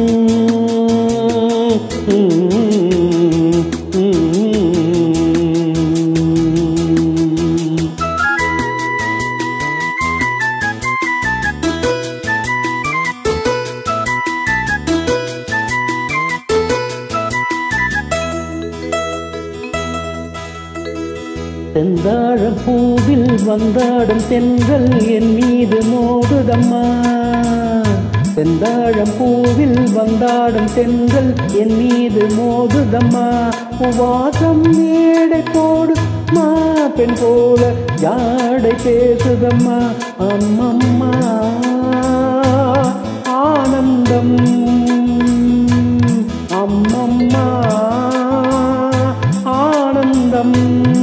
செந்தாழம் பூவில் வந்தாடும் தென்றல் என் மீது மோதுதம்மா செந்தாழம் பூவில் வந்தாடும் தென்றல் என் மீது மோதுதம்மா உவாசம் மேடை போடு மா பெண் போல ஜாடை பேசுதம்மா அம்மம்மா ஆனந்தம் அம்மம்மா ஆனந்தம்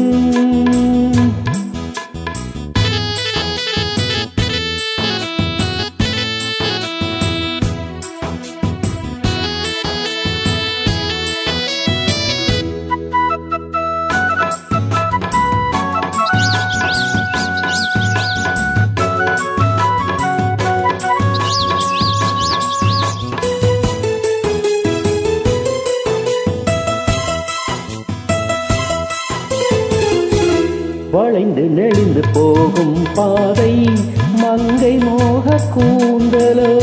வளைந்து நெளிந்து போகும் பாதை மங்கை மோக கூந்தலோ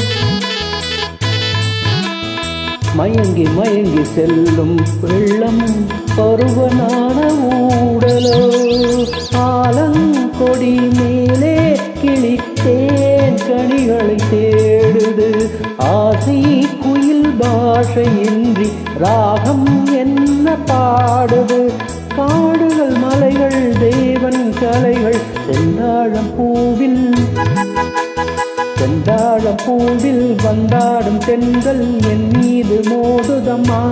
மயங்கி மயங்கி செல்லும் வெள்ளம் பருவனான ஊடலோ ஆலங்கொடி மேலே கிளித்தேன் கனிகளை தேடுது ஆசை குயில் பாஷையின்றி ராகம் என்ன பாடுது காடுகள் மலைகள் தேவன் கலைகள் செந்தாழம் பூவில் செந்தாழம் பூவில் வந்தாடும் தென்றல் என் மீது மோதுதம்மா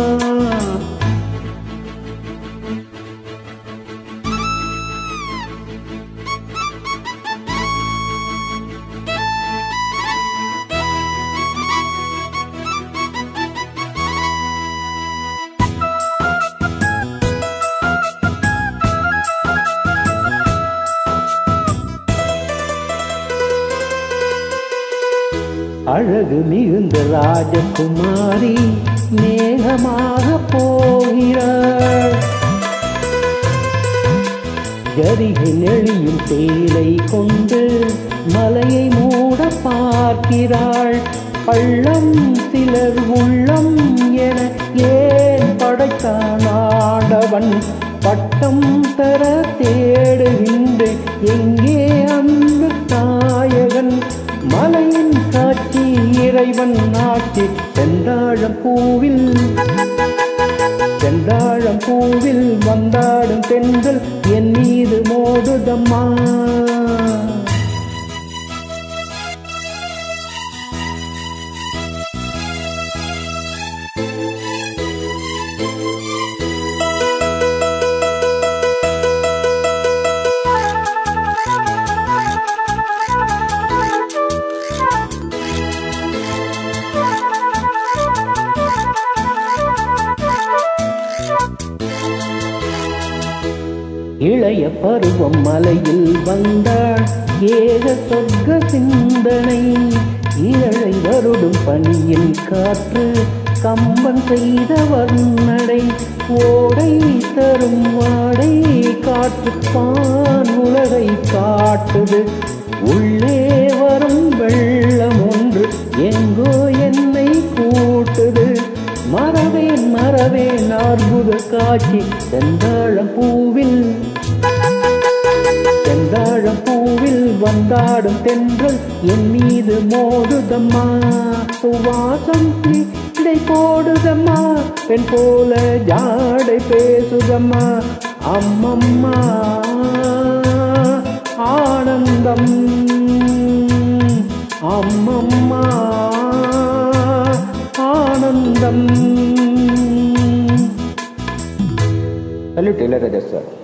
அழகு மிகுந்த ராஜகுமாரி மேகமாக போகிறாள் ஜரிகை நெளியும் தேலை கொண்டு மலையை மூட பார்க்கிறாள் பள்ளம் சிலர் உள்ளம் என ஏன் படைத்தான் ஆண்டவன் பட்டம் தர தேடுகின்றேன் எங்கே அந்த தாயகன் மலையின் காட்சி இறைவன் ஆட்சி செந்தாழம் பூவில் செந்தாழம் பூவில் வந்தாடும் தென்றல் என் மீது மோதுதம்மா இளைய பருவம் மலையில் வந்தாள் ஏக சொர்க்க சிந்தனை இதழை வருடும் பனியின் காற்று கம்பன் செய்த வர்ணடை ஓடை தரும் வாடை காற்று பான் உலகை காட்டுது உள்ளே வரும் வெள்ளம் ஒன்று எங்கோ என்னை கூட்டுது மறவேன் மறவேன் அற்புத காட்சி செந்தாழம் பூவில் செந்தாழம் பூவில் வந்தாடும் தென்றல் என் மீது மோதுதம்மா சுவாசம் இடை போடுதம்மா பெண் போல ஜாடை பேசுதம்மா அம்மம்மா ஆனந்தம் அம்மம்மா ஆனந்தம் Salute Ilayaraja sir.